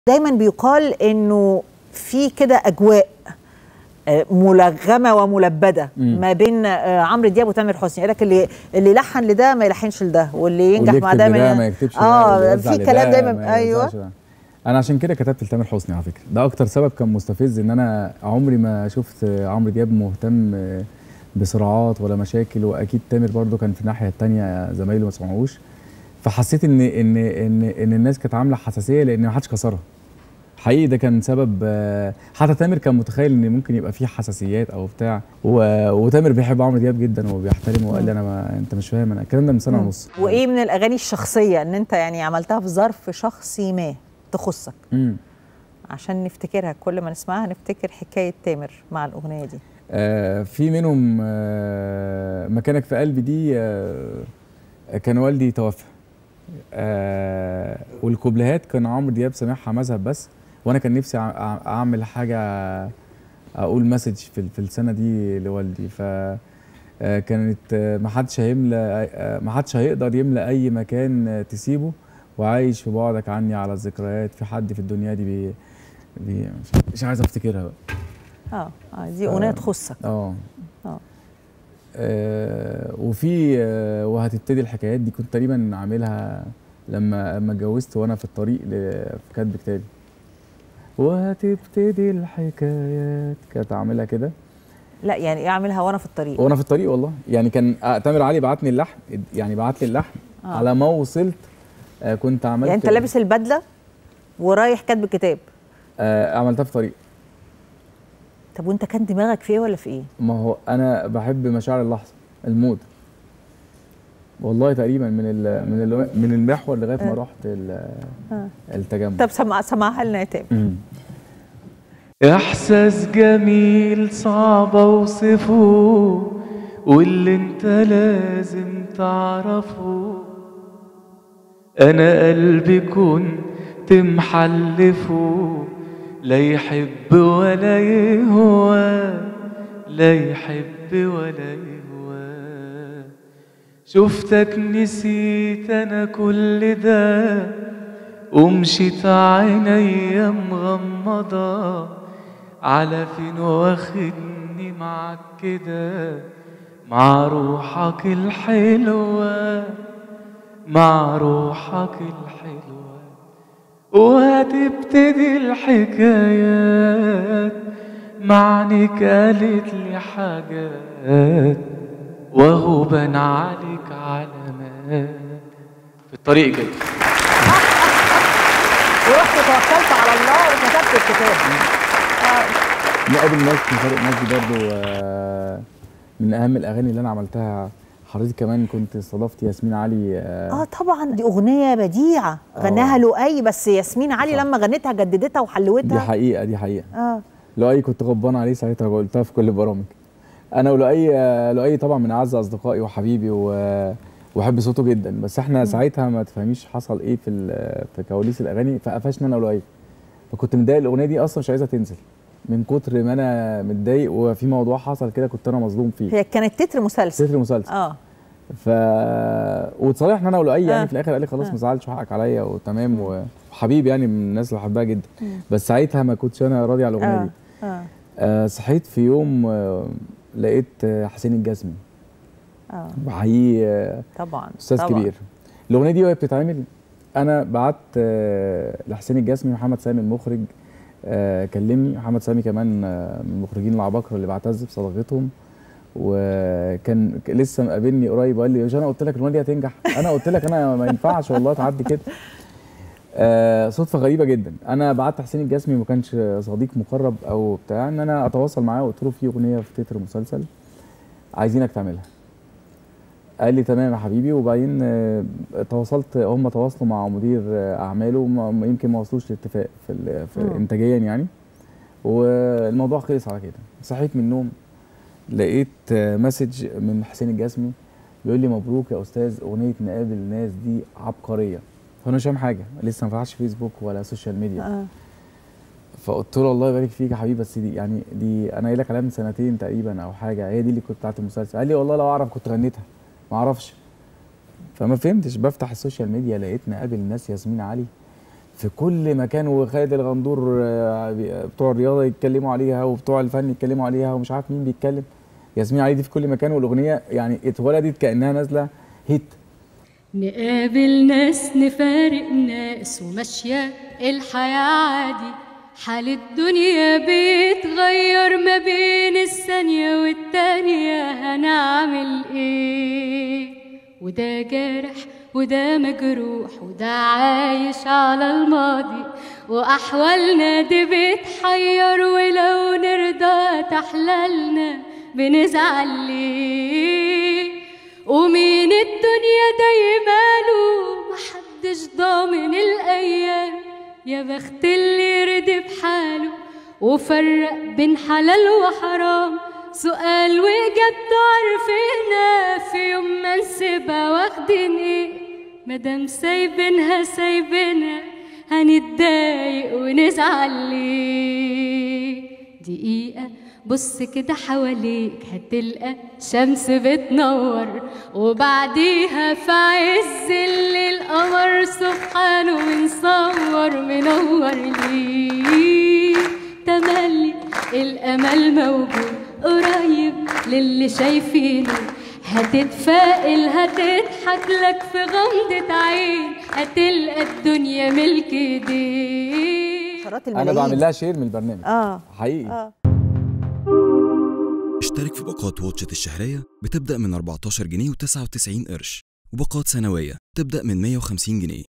دايما بيقال انه في كده اجواء آه، ملغمه وملبده مم. ما بين آه، عمرو دياب وتامر حسني يقول لك اللي اللي لحن لده ما يلحنش لده واللي ينجح واللي مع يكتب ده لده ما ما يكتبش لده، اه واللي يوزع في لده كلام ما دايما ايوه يوزعش ده. انا عشان كده كتبت لتامر حسني على فكره ده اكتر سبب كان مستفز ان انا عمري ما شفت عمرو دياب مهتم بصراعات ولا مشاكل واكيد تامر برضو كان في الناحيه التانية زمايله ما سمعوش فحسيت ان ان ان ان الناس كانت عامله حساسيه لان ما حدش كسرها حقيقي ده كان سبب آه، حتى تامر كان متخيل ان ممكن يبقى فيه حساسيات او بتاع و... وتامر بيحب عمرو دياب جدا وبيحترمه وقال لي انا ما... انت مش فاهم انا الكلام ده من سنه مم. ونص وايه من الاغاني الشخصيه ان انت يعني عملتها في ظرف شخصي ما تخصك امم عشان نفتكرها كل ما نسمعها نفتكر حكايه تامر مع الاغنيه دي آه في منهم آه مكانك في قلبي دي آه كان والدي توفى آه والكوبليهات كان عمرو دياب سامعها مذهب بس وانا كان نفسي أع- أع- اعمل حاجه اقول مسج في, في السنه دي لوالدي ف آه، كانت آه، ما حدش هيملى آه، ما حدش هيقدر يملى اي مكان آه، تسيبه وعايش في بعدك عني على الذكريات في حد في الدنيا دي بي بي مش- مش عايز افتكرها بقى اه, آه دي اغنيه تخصك اه اه آه، وفي آه، وهتبتدي الحكايات دي كنت تقريبا عاملها لما لما اتجوزت وانا في الطريق ل- في كاتب كتابي وهتبتدي الحكايات كانت عاملها كده لا يعني ايه اعملها وانا في الطريق وانا في الطريق والله يعني كان آه، تامر علي بعتني اللحن يعني بعت لي اللحن آه. على ما وصلت آه، كنت عملت يعني انت لابس البدله ورايح كاتب كتاب آه، عملتها في طريق طب وانت كان دماغك في ايه ولا في ايه ما هو انا بحب مشاعر اللحظه المود والله تقريبا من ال من ال من المحور لغايه ما رحت ال- آه. التجمع طب سمع سمعها لنا يا تامر مم. إحساس جميل صعب أوصفه واللي أنت لازم تعرفه أنا قلبي كنت محلفه لا يحب ولا يهوى لا يحب ولا يهوى شفتك نسيت أنا كل ده ومشيت عينيا مغمضة على فين واخدني معاك كده مع روحك الحلوة مع روحك الحلوة وهتبتدي الحكايات معنك قالت لي حاجات وهو بان عليك علامات في الطريق كده ورحت توكلت على الله وكتبت الكتاب نقابل ناس من فرق ناس دي برضه آه، من اهم الاغاني اللي انا عملتها حضرتك كمان كنت استضفت ياسمين علي آه، اه طبعا دي اغنيه بديعه غناها لؤي بس ياسمين علي صح. لما غنتها جددتها دي وحلوتها حقيقه دي حقيقه اه لؤي كنت غضبان عليه ساعتها قلتها في كل البرامج انا ولؤي آه، لؤي طبعا من اعز اصدقائي وحبيبي و- وبحب صوته جدا بس احنا ساعتها ما تفهميش حصل ايه في ال- في كواليس الاغاني فقفشنا انا ولؤي فكنت متضايق الاغنيه دي اصلا مش عايزها تنزل من كتر ما انا متضايق وفي موضوع حصل كده كنت انا مظلوم فيه هي كانت تتر مسلسل تتر مسلسل اه ف واتصالحنا انا ولؤي يعني آه. في الاخر قال لي خلاص آه. ما تزعلش حقك عليا وتمام وحبيبي يعني من الناس اللي بحبها جدا بس ساعتها ما كنتش انا راضي على الاغنيه اه دي اه آه صحيت في يوم آه لقيت آه حسين الجسمي اه بحييه آه طبعا استاذ طبعا. كبير الاغنيه دي وهي بتتعمل انا بعت آه لحسين الجسمي محمد سامي المخرج آه كلمني محمد سامي كمان آه من المخرجين العباقرة اللي بعتز بصداقتهم وكان ك- لسه مقابلني قريب وقال لي مش انا قلت لك الاغنيه دي هتنجح انا قلت لك انا ما ينفعش والله تعدي كده آه صدفه غريبه جدا انا بعت حسين الجسمي ما كانش صديق مقرب او بتاع ان انا اتواصل معاه وقلت له في اغنيه في تتر مسلسل عايزينك تعملها قال لي تمام يا حبيبي وبعدين آه، تواصلت هم تواصلوا مع مدير آه، اعماله وما- ما- يمكن ما وصلوش لاتفاق في, ال- في مم. انتاجيا يعني والموضوع خلص على كده صحيت من النوم لقيت آه، مسج من حسين الجسمي بيقول لي مبروك يا استاذ اغنيه نقابل الناس دي عبقريه فانا مش فاهم حاجه لسه ما فتحتش فيسبوك ولا سوشيال ميديا اه فقلت له الله يبارك فيك يا حبيبي بس دي يعني دي انا قايل لك عليها من سنتين تقريبا او حاجه هي دي اللي كنت بتاعت المسلسل قال لي والله لو اعرف كنت غنيتها ما اعرفش فما فهمتش بفتح السوشيال ميديا لقيت نقابل الناس ياسمين علي في كل مكان وخالد الغندور آه، بي- بتوع الرياضه يتكلموا عليها وبتوع الفن يتكلموا عليها ومش عارف مين بيتكلم ياسمين علي دي في كل مكان والاغنيه يعني اتولدت كانها نازله هيت نقابل ناس نفارق ناس وماشية الحياة عادي حال الدنيا بيتغير ما بين الثانية والتانية هنعمل ايه وده جارح وده مجروح وده عايش على الماضي وأحوالنا دي بتحير ولو نرضى تحلالنا بنزعل ليه ومين الدنيا دايماله محدش ضامن الايام يا بخت اللي يرضي بحاله وفرق بين حلال وحرام سؤال واجابته عارفينها في يوم ما نسيبها واخدين ايه مادام سايبينها سايبينها هنتضايق ونزعل ليه دقيقة بص كده حواليك هتلقى شمس بتنور وبعديها في عز الليل قمر سبحانه منصور منور ليه تملي الامل موجود قريب للي شايفينه هتتفائل هتضحك لك في غمضة عين هتلقى الدنيا ملك ايديك عشرات انا الملايين بعمل لها شير من البرنامج اه حقيقي اه اشترك في باقات واتشت الشهرية بتبدأ من 14 جنيه و99 قرش وباقات سنوية تبدأ من 150 جنيه